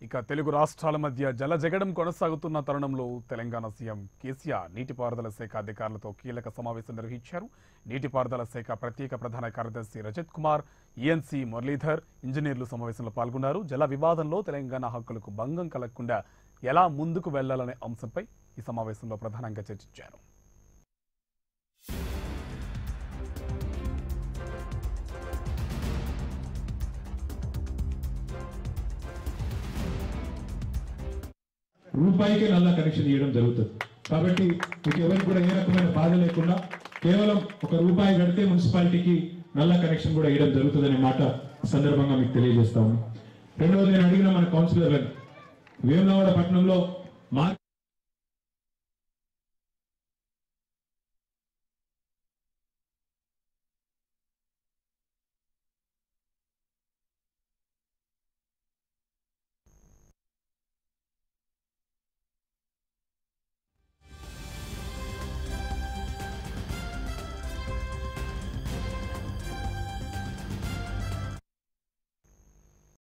ఇక తెలుగు రాష్ట్రాల మధ్య జలజగడం కొనసాగుతున్న తరుణంలో తెలంగాణ సీఎం కేసీఆర్ నీటిపారుదల శాఖ అధికారులతో కీలక సమావేశం నిర్వహించారు నీటిపారుదల శాఖ ప్రత్యేక ప్రధాన కార్యదర్శి రజత్ కుమార్ ఈఎన్సీ మురళీధర్ ఇంజనీర్లు సమావేశంలో పాల్గొన్నారు జల వివాదంలో తెలంగాణ హక్కులకు భంగం కలగకుండా ఎలా ముందుకు వెళ్లాలనే అంశంపై ఈ సమావేశంలో ప్రధానంగా చర్చించారు రూపాయికే నల్ల కనెక్షన్ ఇవ్వడం జరుగుతుంది కాబట్టి మీకు ఎవరికి కూడా ఏ రకమైన బాధ లేకుండా కేవలం ఒక రూపాయి కడితే మున్సిపాలిటీకి నల్ల కనెక్షన్ కూడా ఇవ్వడం జరుగుతుందనే మాట సందర్భంగా మీకు తెలియజేస్తా ఉన్నాను రెండవది నేను అడిగిన మన కౌన్సిలర్లను వేములవాడ పట్టణంలో మా